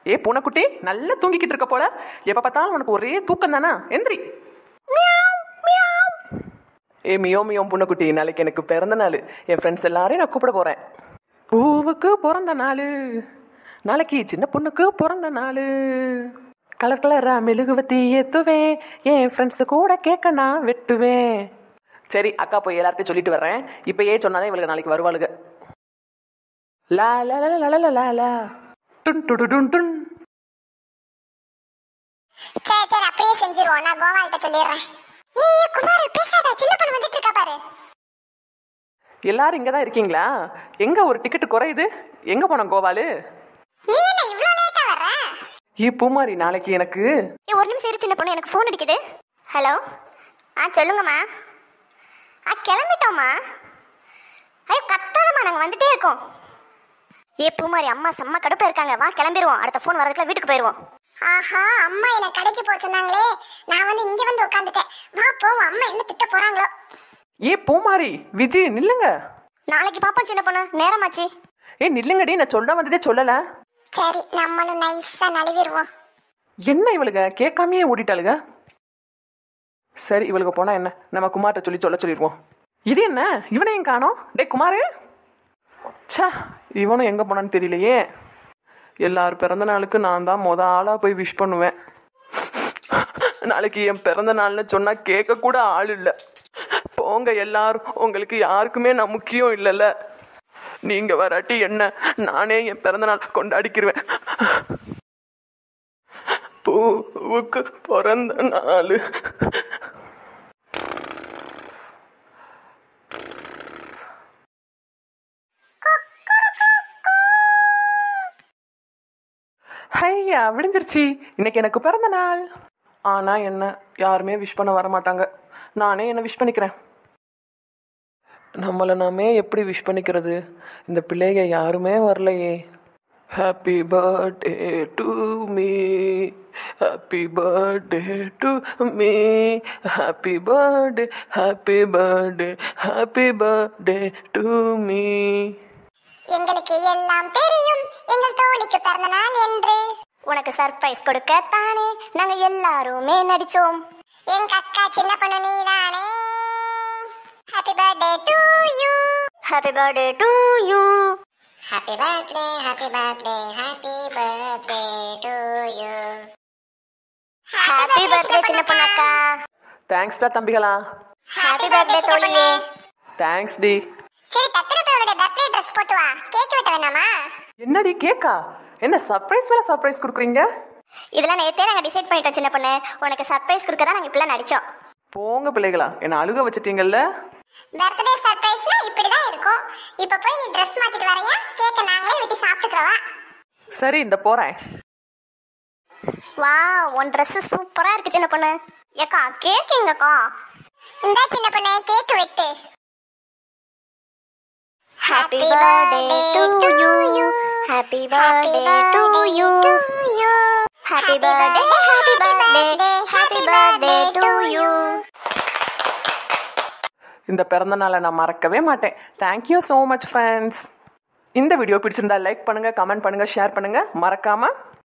ஏ பூனைக்குட்டி நல்லா தூங்கிக்கிட்டு இருக்க போல எப்ப பார்த்தாலும் உனக்கு ஒரே தூக்கம் தானா எந்திரி ஏ மியோ மியோ பூனைக்குட்டி நாளைக்கு எனக்கு பிறந்த நாள் என் ஃப்ரெண்ட்ஸ் எல்லாரையும் நான் கூப்பிட போறேன் பூவுக்கு பிறந்த நாள் நாளைக்கு சின்ன பொண்ணுக்கு பிறந்த நாள் கலர் கலரா மெழுகுவத்தி ஏத்துவேன் என் ஃப்ரெண்ட்ஸு கூட கேட்க நான் வெட்டுவேன் சரி அக்கா போய் எல்லார்ட்டையும் சொல்லிட்டு வர்றேன் இப்போ ஏன் சொன்னாதான் இவளுக்கு நாளைக்கு வருவாளுங்க லா லா லா லா லா லா லா டுன் டு டு டுன் டுன் சரி சரி அப்படியே செஞ்சிருவோம் நான் கோபால்கிட்ட சொல்லிடுறேன் ஏய் குமார் பேசாத சின்ன பொண்ணு வந்துட்டு இருக்கா பாரு எல்லாரும் இங்கே தான் இருக்கீங்களா எங்க ஒரு டிக்கெட் குறையுது எங்க போன கோபாலு நீ என்ன இவ்ளோ லேட்டா வர்ற ஈ பூமாரி நாளைக்கு எனக்கு ஏய் ஒரு நிமிஷம் இரு சின்ன பொண்ணு எனக்கு ஃபோன் அடிக்குது ஹலோ ஆ சொல்லுங்கம்மா ஆ கிளம்பிட்டோம்மா ஐயோ கத்தாதம்மா நாங்கள் வந்துட்டே இருக்கோம் ஏ பூமாரி அம்மா செம்ம கடுப்பா இருக்காங்க வா கிளம்பிடுவோம் அடுத்த ஃபோன் வரதுக்குள்ள வீட்டுக்கு போயிடுவோம் ஆஹா அம்மா என்ன கடைக்கு போக சொன்னாங்களே நான் வந்து இங்க வந்து உட்காந்துட்டேன் வா போவோம் அம்மா என்ன திட்ட போறாங்களோ ஏ பூமாரி விஜய் நில்லுங்க நாளைக்கு பாப்போம் சின்ன பொண்ணு நேரமாச்சு ஏ நில்லுங்கடி நான் சொல்ல வந்ததே சொல்லல சரி நம்மளும் நைஸா நழுவிடுவோம் என்ன இவளுக கேட்காமயே ஓடிட்டாளுக சரி இவளுக்கு போனா என்ன நம்ம குமார்ட்ட சொல்லி சொல்ல சொல்லிடுவோம் இது என்ன இவனையும் காணோம் டே குமாரு ச்சே இவனும் எங்க போனான்னு தெரியலையே எல்லார் பிறந்த நாளுக்கு நான் தான் மொத ஆளா போய் விஷ் பண்ணுவேன் நாளைக்கு என் பிறந்த நாள்னு சொன்னா கேட்க கூட ஆள் இல்லை போங்க எல்லாரும் உங்களுக்கு யாருக்குமே நான் முக்கியம் இல்லைல்ல நீங்க வராட்டி என்ன நானே என் பிறந்த நாள் கொண்டாடிக்கிருவேன் பூவுக்கு பிறந்த நாள் ஹையா விடிஞ்சிருச்சு இன்னைக்கு எனக்கு பிறந்த நாள் ஆனா என்ன யாருமே விஷ் பண்ண வர மாட்டாங்க நானே என்ன விஷ் பண்ணிக்கிறேன் நம்மளை நாமே எப்படி விஷ் பண்ணிக்கிறது இந்த பிள்ளைங்க யாருமே வரலையே happy birthday to me happy birthday to me happy birthday happy birthday happy birthday to me எங்களுக்கு எல்லாம் தெரியும் எங்கள் தோழிக்கு பிறந்த நாள் என்று உனக்கு சர்ப்ரைஸ் கொடுக்க தானே நாங்க எல்லாருமே நடிச்சோம் எங்க அக்கா சின்ன பொண்ணு நீதானே happy birthday to you happy birthday to you happy birthday happy birthday happy birthday to you happy birthday சின்ன பொண்ணு அக்கா தேங்க்ஸ்டா தம்பிகளா ஹாப்பி பர்த்டே தோழியே தேங்க்ஸ் டி சரி டக்குனு பர்த்டே ட்ரெஸ் போட்டு வா கேக் வெட்ட வேணாமா என்னடி கேக்கா என்ன சர்ப்ரைஸ் வேலை சர்ப்ரைஸ் கொடுக்குறீங்க இதெல்லாம் நேத்தே நாங்க டிசைட் பண்ணிட்டோம் சின்ன பொண்ணு உனக்கு சர்ப்ரைஸ் கொடுக்க தான் நாங்க இப்படிலாம் நடிச்சோம் போங்க பிள்ளைகளா என்ன அழுக வச்சிட்டீங்கல்ல பர்த்டே சர்ப்ரைஸ்னா இப்படி தான் இருக்கும் இப்போ போய் நீ ட்ரெஸ் மாத்திட்டு வரையா கேக்க நாங்களே வெட்டி சாப்பிட்டுக்கிறோவா சரி இந்த போறேன் வா உன் Dress சூப்பரா இருக்கு சின்ன பொண்ணு ஏக்கா கேக் எங்கக்கா இந்த சின்ன பொண்ணு கேக் வெட்டு happy birthday to you happy birthday to you happy birthday happy birthday happy birthday to you இந்த பிறந்த நாளை நான் மறக்கவே மாட்டேன் தேங்க்யூ ஸோ மச் ஃப்ரெண்ட்ஸ் இந்த வீடியோ பிடிச்சிருந்தா லைக் பண்ணுங்க கமெண்ட் பண்ணுங்க ஷேர் பண்ணுங்க மறக்காம